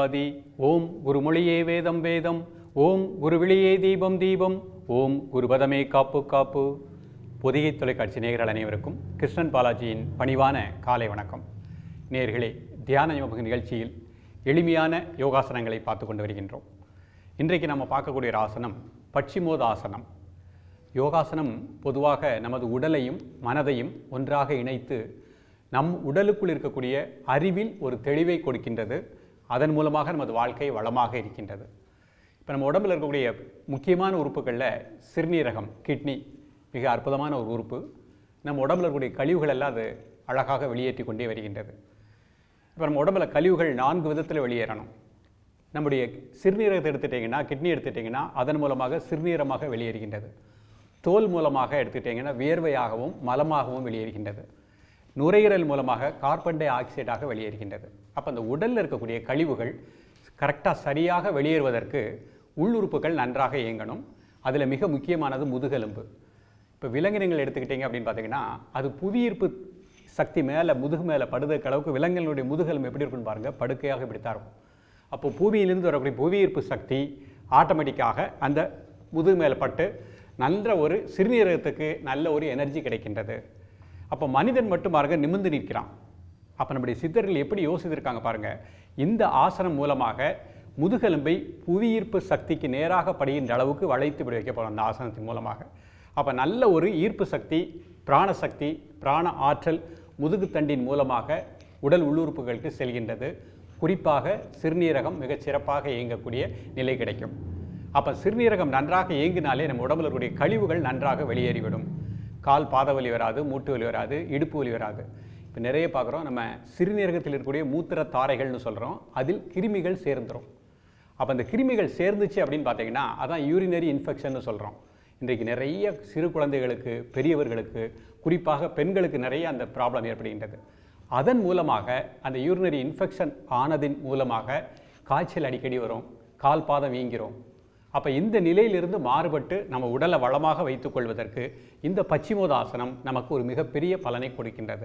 வியாதி ஓம் குருமொழியே வேதம் வேதம் ஓம் குருவிழியே தீபம் தீபம் ஓம் குருபதமே காப்பு காப்பு பொதிகை தொலைக்காட்சி நேயர்கள் அனைவருக்கும் கிருஷ்ணன் பாலாஜியின் பணிவான காலை வணக்கம் நேயர்களே தியான யோக நிகழ்ச்சியில் எளிமையான யோகாசனங்களை பார்த்து கொண்டு வருகின்றோம் இன்றைக்கு நம்ம பார்க்கக்கூடிய ஒரு ஆசனம் பட்சிமோதாசனம் யோகாசனம் பொதுவாக நமது உடலையும் மனதையும் ஒன்றாக இணைத்து நம் உடலுக்குள் இருக்கக்கூடிய அறிவில் ஒரு தெளிவை கொடுக்கின்றது அதன் மூலமாக நமது வாழ்க்கை வளமாக இருக்கின்றது இப்போ நம்ம உடம்பில் இருக்கக்கூடிய முக்கியமான உறுப்புகளில் சிறுநீரகம் கிட்னி மிக அற்புதமான ஒரு உறுப்பு நம்ம உடம்பில் இருக்கக்கூடிய கழிவுகள் எல்லாம் அது அழகாக வெளியேற்றி கொண்டே வருகின்றது இப்போ நம்ம உடம்புல கழிவுகள் நான்கு விதத்தில் வெளியேறணும் நம்முடைய சிறுநீரகத்தை எடுத்துட்டிங்கன்னா கிட்னி எடுத்துட்டிங்கன்னா அதன் மூலமாக சிறுநீரமாக வெளியேறுகின்றது தோல் மூலமாக எடுத்துட்டிங்கன்னா வியர்வையாகவும் மலமாகவும் வெளியேறுகின்றது நுரையீரல் மூலமாக கார்பன் டை ஆக்சைடாக வெளியேறுகின்றது அப்போ அந்த உடலில் இருக்கக்கூடிய கழிவுகள் கரெக்டாக சரியாக வெளியேறுவதற்கு உள்ளுறுப்புகள் நன்றாக இயங்கணும் அதில் மிக முக்கியமானது முதுகெலும்பு இப்போ விலங்கினங்கள் எடுத்துக்கிட்டிங்க அப்படின்னு பார்த்தீங்கன்னா அது புவியீர்ப்பு சக்தி மேலே முதுகு மேலே படுதற்கு அளவுக்கு விலங்குகளுடைய முதுகெலும்பு எப்படி இருக்குன்னு பாருங்கள் படுக்கையாக இப்படித்தான் இருக்கும் அப்போ பூமியிலிருந்து வரக்கூடிய புவியீர்ப்பு சக்தி ஆட்டோமேட்டிக்காக அந்த முதுகு மேலே பட்டு நல்ல ஒரு சிறுநீரகத்துக்கு நல்ல ஒரு எனர்ஜி கிடைக்கின்றது அப்போ மனிதன் மட்டும் பாருங்க நிமிர்ந்து நிற்கிறான் அப்போ நம்முடைய சித்தர்கள் எப்படி யோசித்திருக்காங்க பாருங்க இந்த ஆசனம் மூலமாக முதுகெலும்பை புவியீர்ப்பு சக்திக்கு நேராக படுகின்ற அளவுக்கு வளைத்து விட வைக்க போகிறோம் அந்த ஆசனத்தின் மூலமாக அப்போ நல்ல ஒரு ஈர்ப்பு சக்தி பிராணசக்தி பிராண ஆற்றல் முதுகுத்தண்டின் மூலமாக உடல் உள்ளுறுப்புகளுக்கு செல்கின்றது குறிப்பாக சிறுநீரகம் மிகச் சிறப்பாக இயங்கக்கூடிய நிலை கிடைக்கும் அப்போ சிறுநீரகம் நன்றாக இயங்கினாலே நம்ம உடம்புல இருக்கக்கூடிய கழிவுகள் நன்றாக வெளியேறிவிடும் கால் பாத வலி வராது மூட்டு வலி வராது இடுப்பு வலி வராது இப்போ நிறைய பார்க்குறோம் நம்ம சிறுநீரகத்தில் இருக்கக்கூடிய மூத்திர தாரைகள்னு சொல்கிறோம் அதில் கிருமிகள் சேர்ந்துரும் அப்போ அந்த கிருமிகள் சேர்ந்துச்சு அப்படின்னு பார்த்தீங்கன்னா அதான் யூரினரி இன்ஃபெக்ஷன் சொல்கிறோம் இன்றைக்கு நிறைய சிறு குழந்தைகளுக்கு பெரியவர்களுக்கு குறிப்பாக பெண்களுக்கு நிறைய அந்த ப்ராப்ளம் ஏற்படுகின்றது அதன் மூலமாக அந்த யூரினரி இன்ஃபெக்ஷன் ஆனதின் மூலமாக காய்ச்சல் அடிக்கடி வரும் கால் பாதம் வீங்கிறோம் அப்போ இந்த நிலையிலிருந்து மாறுபட்டு நம்ம உடலை வளமாக வைத்துக்கொள்வதற்கு இந்த பச்சிமோதாசனம் நமக்கு ஒரு மிகப்பெரிய பலனை கொடுக்கின்றது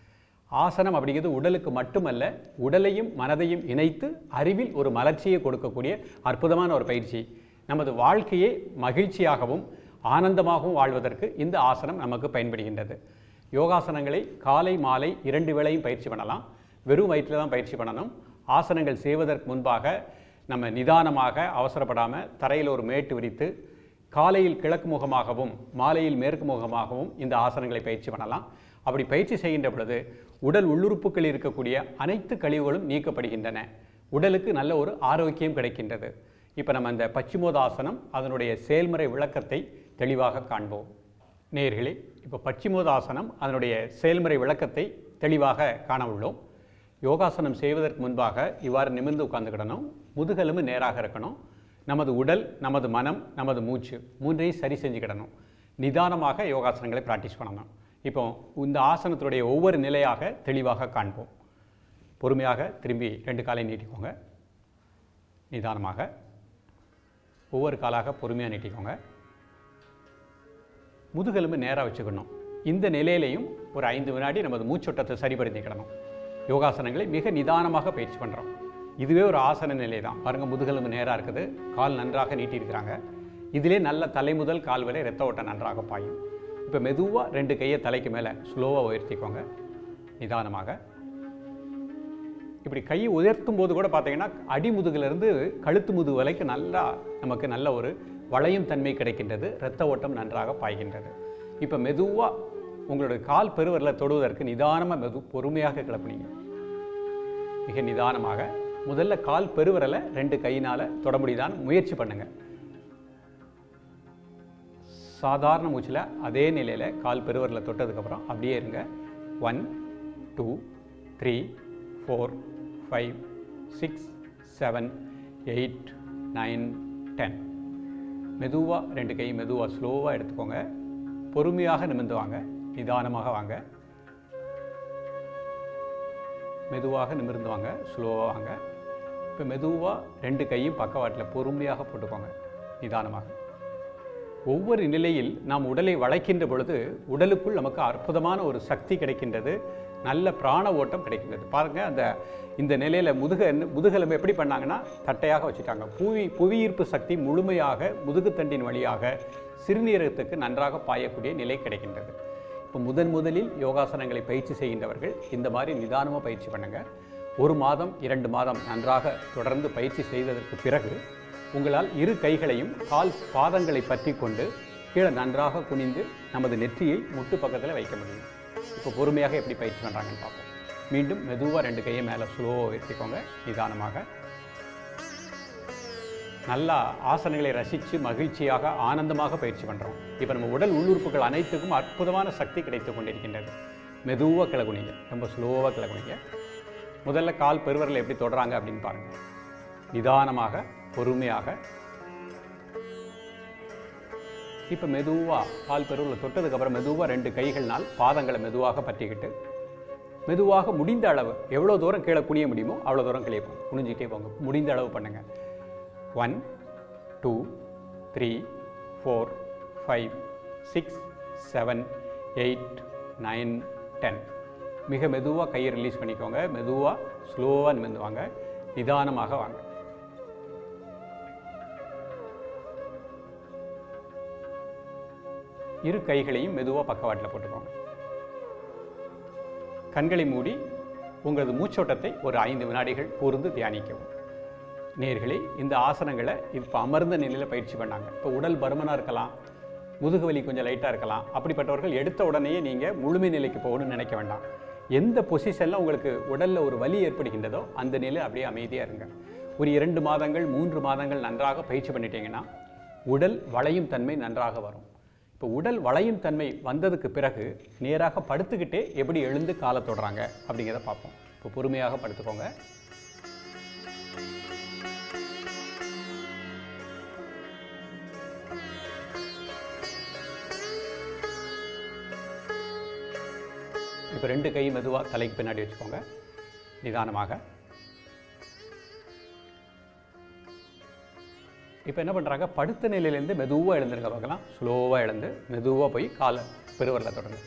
ஆசனம் அப்படிங்கிறது உடலுக்கு மட்டுமல்ல உடலையும் மனதையும் இணைத்து அறிவில் ஒரு மலர்ச்சியை கொடுக்கக்கூடிய அற்புதமான ஒரு பயிற்சி நமது வாழ்க்கையை மகிழ்ச்சியாகவும் ஆனந்தமாகவும் வாழ்வதற்கு இந்த ஆசனம் நமக்கு பயன்படுகின்றது யோகாசனங்களை காலை மாலை இரண்டு வேளையும் பயிற்சி பண்ணலாம் வெறும் வயிற்றில் தான் பயிற்சி பண்ணணும் ஆசனங்கள் செய்வதற்கு முன்பாக நம்ம நிதானமாக அவசரப்படாமல் தரையில் ஒரு மேட்டு விரித்து காலையில் கிழக்கு முகமாகவும் மாலையில் மேற்கு முகமாகவும் இந்த ஆசனங்களை பயிற்சி பண்ணலாம் அப்படி பயிற்சி செய்கின்ற பொழுது உடல் உள்ளுறுப்புகளில் இருக்கக்கூடிய அனைத்து கழிவுகளும் நீக்கப்படுகின்றன உடலுக்கு நல்ல ஒரு ஆரோக்கியம் கிடைக்கின்றது இப்போ நம்ம அந்த பச்சிமோதாசனம் அதனுடைய செயல்முறை விளக்கத்தை தெளிவாக காண்போம் நேயர்களே இப்போ பச்சிமோதாசனம் அதனுடைய செயல்முறை விளக்கத்தை தெளிவாக காண உள்ளோம் யோகாசனம் செய்வதற்கு முன்பாக இவ்வாறு நிமிர்ந்து உட்கார்ந்துக்கிடணும் முதுகெலும்பு நேராக இருக்கணும் நமது உடல் நமது மனம் நமது மூச்சு மூன்றையும் சரி செஞ்சுக்கிடணும் நிதானமாக யோகாசனங்களை ப்ராக்டிஸ் பண்ணணும் இப்போ இந்த ஆசனத்தினுடைய ஒவ்வொரு நிலையாக தெளிவாக காண்போம் பொறுமையாக திரும்பி ரெண்டு காலை நீட்டிக்கோங்க நிதானமாக ஒவ்வொரு காலாக பொறுமையாக நீட்டிக்கோங்க முதுகெலும்பு நேராக வச்சுக்கணும் இந்த நிலையிலையும் ஒரு ஐந்து வினாடி நமது மூச்சோட்டத்தை சரிபடுத்திக்கிடணும் யோகாசனங்களை மிக நிதானமாக பயிற்சி பண்ணுறோம் இதுவே ஒரு ஆசன நிலை தான் பாருங்கள் முதுகெலும்பு நேராக இருக்குது கால் நன்றாக நீட்டியிருக்கிறாங்க இதிலே நல்ல தலை முதல் கால் வரை ரத்த ஓட்டம் நன்றாக பாயும் இப்போ மெதுவாக ரெண்டு கையை தலைக்கு மேலே ஸ்லோவாக உயர்த்திக்கோங்க நிதானமாக இப்படி கையை உயர்த்தும் போது கூட பார்த்தீங்கன்னா அடிமுதுகிலிருந்து கழுத்து முதுகு வரைக்கும் நல்லா நமக்கு நல்ல ஒரு வளையும் தன்மை கிடைக்கின்றது இரத்த ஓட்டம் நன்றாக பாய்கின்றது இப்போ மெதுவாக உங்களுடைய கால் பெருவரில் தொடுவதற்கு நிதானமாக மெது பொறுமையாக கிளப்புனீங்க மிக நிதானமாக முதல்ல கால் பெருவரலை ரெண்டு கையினால் தொட முடியுதான் முயற்சி பண்ணுங்க சாதாரண மூச்சில் அதே நிலையில் கால் பெருவரில் தொட்டதுக்கப்புறம் அப்படியே இருங்க one two three four five six seven eight nine ten மெதுவாக ரெண்டு கை மெதுவாக ஸ்லோவாக எடுத்துக்கோங்க பொறுமையாக நிமிர்ந்து வாங்க நிதானமாக வாங்க மெதுவாக நிமிர்ந்து வாங்க ஸ்லோவாக வாங்க இப்போ மெதுவாக ரெண்டு கையும் பக்கவாட்டில் பொறுமையாக போட்டுக்கோங்க நிதானமாக ஒவ்வொரு நிலையில் நாம் உடலை வளைக்கின்ற பொழுது உடலுக்குள் நமக்கு அற்புதமான ஒரு சக்தி கிடைக்கின்றது நல்ல பிராண ஓட்டம் கிடைக்கின்றது பாருங்கள் அந்த இந்த நிலையில் முதுக முதுகெலும்பு எப்படி பண்ணாங்கன்னா தட்டையாக வச்சுட்டாங்க புவி புவியீர்ப்பு சக்தி முழுமையாக முதுகுத்தண்டின் வழியாக சிறுநீரகத்துக்கு நன்றாக பாயக்கூடிய நிலை கிடைக்கின்றது இப்போ முதன் முதலில் யோகாசனங்களை பயிற்சி செய்கின்றவர்கள் இந்த மாதிரி நிதானமாக பயிற்சி பண்ணுங்க ஒரு மாதம் இரண்டு மாதம் நன்றாக தொடர்ந்து பயிற்சி செய்ததற்கு பிறகு உங்களால் இரு கைகளையும் கால் பாதங்களை பற்றி கொண்டு கீழே நன்றாக குனிந்து நமது நெற்றியை முட்டு பக்கத்தில் வைக்க முடியும் இப்போ பொறுமையாக எப்படி பயிற்சி பண்ணுறாங்கன்னு பார்ப்போம் மீண்டும் மெதுவாக ரெண்டு கையை மேலே ஸ்லோவாக உயர்த்திக்கோங்க நிதானமாக நல்லா ஆசனங்களை ரசித்து மகிழ்ச்சியாக ஆனந்தமாக பயிற்சி பண்ணுறோம் இப்போ நம்ம உடல் உள்ளுறுப்புகள் அனைத்துக்கும் அற்புதமான சக்தி கிடைத்து கொண்டிருக்கின்றது மெதுவாக கிளகுனிங்க ரொம்ப ஸ்லோவாக கிளகுனிங்க முதல்ல கால் பெருவரில் எப்படி தொடுறாங்க அப்படின்னு பாருங்கள் நிதானமாக பொறுமையாக இப்போ மெதுவாக கால் பெருவில் தொட்டதுக்கப்புறம் மெதுவாக ரெண்டு கைகள்னால் பாதங்களை மெதுவாக பற்றிக்கிட்டு மெதுவாக முடிந்த அளவு எவ்வளோ தூரம் கீழே குனிய முடியுமோ அவ்வளோ தூரம் கீழே போங்க குனிஞ்சிட்டே போங்க முடிந்த அளவு பண்ணுங்கள் one two three four five six seven eight nine ten மிக மெதுவாக கையை ரிலீஸ் பண்ணிக்கோங்க மெதுவாக ஸ்லோவாக நிமிர்ந்து வாங்க நிதானமாக வாங்க இரு கைகளையும் மெதுவாக பக்கவாட்டில் போட்டுக்கோங்க கண்களை மூடி உங்களது மூச்சோட்டத்தை ஒரு ஐந்து வினாடிகள் கூர்ந்து தியானிக்கவும் நேர்களே இந்த ஆசனங்களை இப்போ அமர்ந்த நிலையில் பயிற்சி பண்ணாங்க இப்போ உடல் பருமனாக இருக்கலாம் முதுகு வலி கொஞ்சம் லைட்டாக இருக்கலாம் அப்படிப்பட்டவர்கள் எடுத்த உடனேயே நீங்கள் முழுமை நிலைக்கு போகணும்னு நினைக்க வேண்டாம் எந்த பொசிஷனில் உங்களுக்கு உடலில் ஒரு வலி ஏற்படுகின்றதோ அந்த நிலை அப்படியே அமைதியாக இருங்க ஒரு இரண்டு மாதங்கள் மூன்று மாதங்கள் நன்றாக பயிற்சி பண்ணிட்டீங்கன்னா உடல் வளையும் தன்மை நன்றாக வரும் இப்போ உடல் வளையும் தன்மை வந்ததுக்கு பிறகு நேராக படுத்துக்கிட்டே எப்படி எழுந்து காலை தொடுறாங்க அப்படிங்கிறத பார்ப்போம் இப்போ பொறுமையாக படுத்துக்கோங்க இப்போ ரெண்டு கை மெதுவாக தலைக்கு பின்னாடி வச்சுக்கோங்க நிதானமாக இப்போ என்ன பண்ணுறாங்க படுத்த நிலையிலேருந்து மெதுவாக எழுந்துருங்க பார்க்கலாம் ஸ்லோவாக எழுந்து மெதுவாக போய் காலை பெருவரில் தொடங்க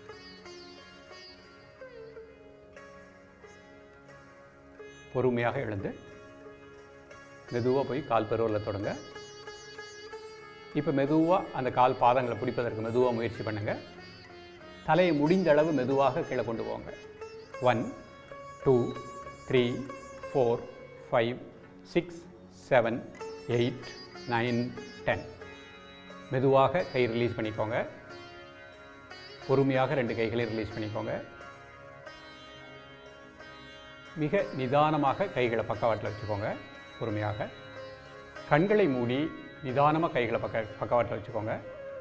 பொறுமையாக எழுந்து மெதுவாக போய் கால் பெருவரில் தொடங்க இப்போ மெதுவாக அந்த கால் பாதங்களை பிடிப்பதற்கு மெதுவாக முயற்சி பண்ணுங்கள் தலையை முடிந்த அளவு மெதுவாக கீழே கொண்டு போங்க one two three four five six seven eight nine ten மெதுவாக கை ரிலீஸ் பண்ணிக்கோங்க பொறுமையாக ரெண்டு கைகளை ரிலீஸ் பண்ணிக்கோங்க மிக நிதானமாக கைகளை பக்கவாட்டில் வச்சுக்கோங்க பொறுமையாக கண்களை மூடி நிதானமாக கைகளை பக்க பக்கவாட்டில் வச்சுக்கோங்க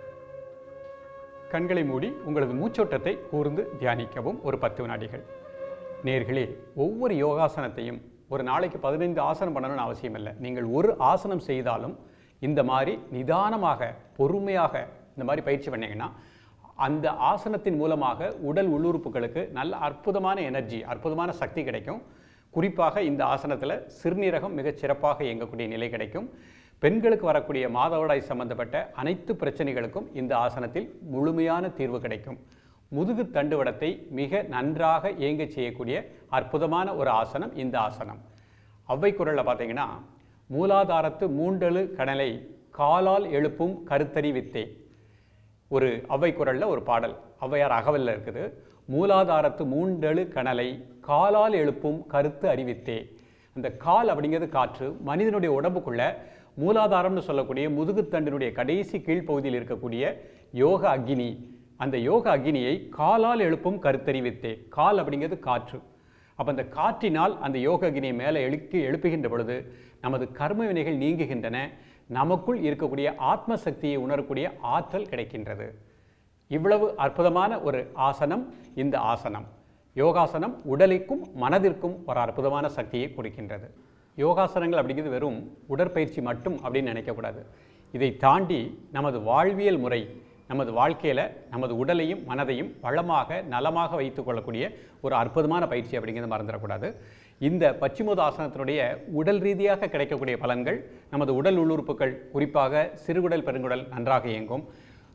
கண்களை மூடி உங்களது மூச்சோட்டத்தை கூர்ந்து தியானிக்கவும் ஒரு பத்து வினாடிகள் நேர்களே ஒவ்வொரு யோகாசனத்தையும் ஒரு நாளைக்கு பதினைந்து ஆசனம் பண்ணணும்னு அவசியம் இல்லை நீங்கள் ஒரு ஆசனம் செய்தாலும் இந்த மாதிரி நிதானமாக பொறுமையாக இந்த மாதிரி பயிற்சி பண்ணீங்கன்னா அந்த ஆசனத்தின் மூலமாக உடல் உள்ளுறுப்புகளுக்கு நல்ல அற்புதமான எனர்ஜி அற்புதமான சக்தி கிடைக்கும் குறிப்பாக இந்த ஆசனத்தில் சிறுநீரகம் மிகச் சிறப்பாக இயங்கக்கூடிய நிலை கிடைக்கும் பெண்களுக்கு வரக்கூடிய மாதவிடாய் சம்பந்தப்பட்ட அனைத்து பிரச்சனைகளுக்கும் இந்த ஆசனத்தில் முழுமையான தீர்வு கிடைக்கும் முதுகு தண்டுவடத்தை மிக நன்றாக இயங்க செய்யக்கூடிய அற்புதமான ஒரு ஆசனம் இந்த ஆசனம் அவ்வை குரலில் பார்த்தீங்கன்னா மூலாதாரத்து மூண்டலு கடலை காலால் எழுப்பும் கருத்தறி வித்தே ஒரு அவ்வை குரலில் ஒரு பாடல் ஔவையார் அகவலில் இருக்குது மூலாதாரத்து மூண்டெழு கணலை காலால் எழுப்பும் கருத்து அறிவித்தே அந்த கால் அப்படிங்கிறது காற்று மனிதனுடைய உடம்புக்குள்ள மூலாதாரம்னு சொல்லக்கூடிய முதுகுத்தண்டினுடைய கடைசி கீழ்ப்பகுதியில் இருக்கக்கூடிய யோக அக்னி அந்த யோக அக்னியை காலால் எழுப்பும் கருத்தறிவித்தே கால் அப்படிங்கிறது காற்று அப்போ அந்த காற்றினால் அந்த யோக அக்னியை மேலே எழுப்பி எழுப்புகின்ற பொழுது நமது கர்ம வினைகள் நீங்குகின்றன நமக்குள் இருக்கக்கூடிய ஆத்ம சக்தியை உணரக்கூடிய ஆற்றல் கிடைக்கின்றது இவ்வளவு அற்புதமான ஒரு ஆசனம் இந்த ஆசனம் யோகாசனம் உடலுக்கும் மனதிற்கும் ஒரு அற்புதமான சக்தியை கொடுக்கின்றது யோகாசனங்கள் அப்படிங்கிறது வெறும் உடற்பயிற்சி மட்டும் அப்படின்னு நினைக்கக்கூடாது இதை தாண்டி நமது வாழ்வியல் முறை நமது வாழ்க்கையில் நமது உடலையும் மனதையும் வளமாக நலமாக வைத்துக் கொள்ளக்கூடிய ஒரு அற்புதமான பயிற்சி அப்படிங்கிறது மறந்துடக்கூடாது இந்த பச்சிமோதாசனத்தினுடைய உடல் ரீதியாக கிடைக்கக்கூடிய பலன்கள் நமது உடல் உள்ளுறுப்புகள் குறிப்பாக சிறுகுடல் பெருங்குடல் நன்றாக இயங்கும்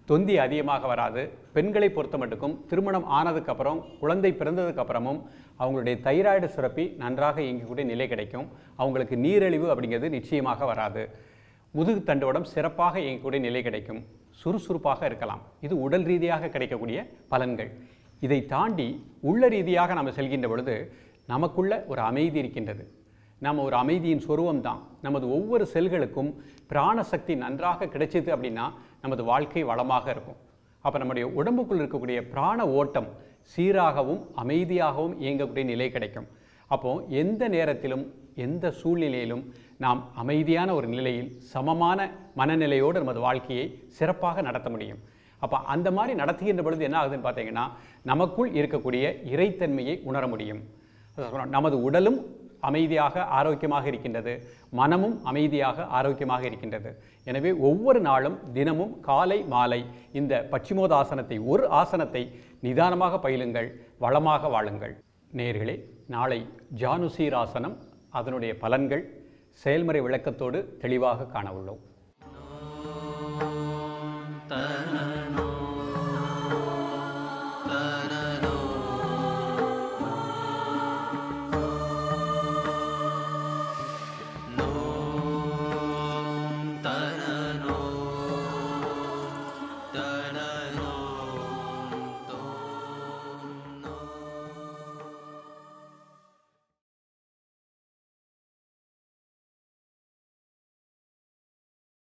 தொந்தி அதிகமாக வராது பெண்களை பொறுத்த மட்டுக்கும் திருமணம் ஆனதுக்கப்புறம் குழந்தை பிறந்ததுக்கு அப்புறமும் அவங்களுடைய தைராய்டு சுரப்பி நன்றாக இயங்கக்கூடிய நிலை கிடைக்கும் அவங்களுக்கு நீரிழிவு அப்படிங்கிறது நிச்சயமாக வராது முதுகு தண்டுவடம் சிறப்பாக இயங்கக்கூடிய நிலை கிடைக்கும் சுறுசுறுப்பாக இருக்கலாம் இது உடல் ரீதியாக கிடைக்கக்கூடிய பலன்கள் இதை தாண்டி உள்ள ரீதியாக நம்ம செல்கின்ற பொழுது நமக்குள்ள ஒரு அமைதி இருக்கின்றது நம்ம ஒரு அமைதியின் சொருவம் தான் நமது ஒவ்வொரு செல்களுக்கும் பிராணசக்தி நன்றாக கிடைச்சிது அப்படின்னா நமது வாழ்க்கை வளமாக இருக்கும் அப்போ நம்முடைய உடம்புக்குள் இருக்கக்கூடிய பிராண ஓட்டம் சீராகவும் அமைதியாகவும் இயங்கக்கூடிய நிலை கிடைக்கும் அப்போ எந்த நேரத்திலும் எந்த சூழ்நிலையிலும் நாம் அமைதியான ஒரு நிலையில் சமமான மனநிலையோடு நமது வாழ்க்கையை சிறப்பாக நடத்த முடியும் அப்போ அந்த மாதிரி நடத்துகின்ற பொழுது என்ன ஆகுதுன்னு பார்த்தீங்கன்னா நமக்குள் இருக்கக்கூடிய இறைத்தன்மையை உணர முடியும் அதான் சொல்றோம், நமது உடலும் அமைதியாக ஆரோக்கியமாக இருக்கின்றது மனமும் அமைதியாக ஆரோக்கியமாக இருக்கின்றது எனவே ஒவ்வொரு நாளும் தினமும் காலை மாலை இந்த பச்சிமோதாசனத்தை ஒரு ஆசனத்தை நிதானமாக பயிலுங்கள் வளமாக வாழுங்கள் நேர்களே நாளை ஜானுசீராசனம் அதனுடைய பலன்கள் செயல்முறை விளக்கத்தோடு தெளிவாக காண உள்ளோம் தன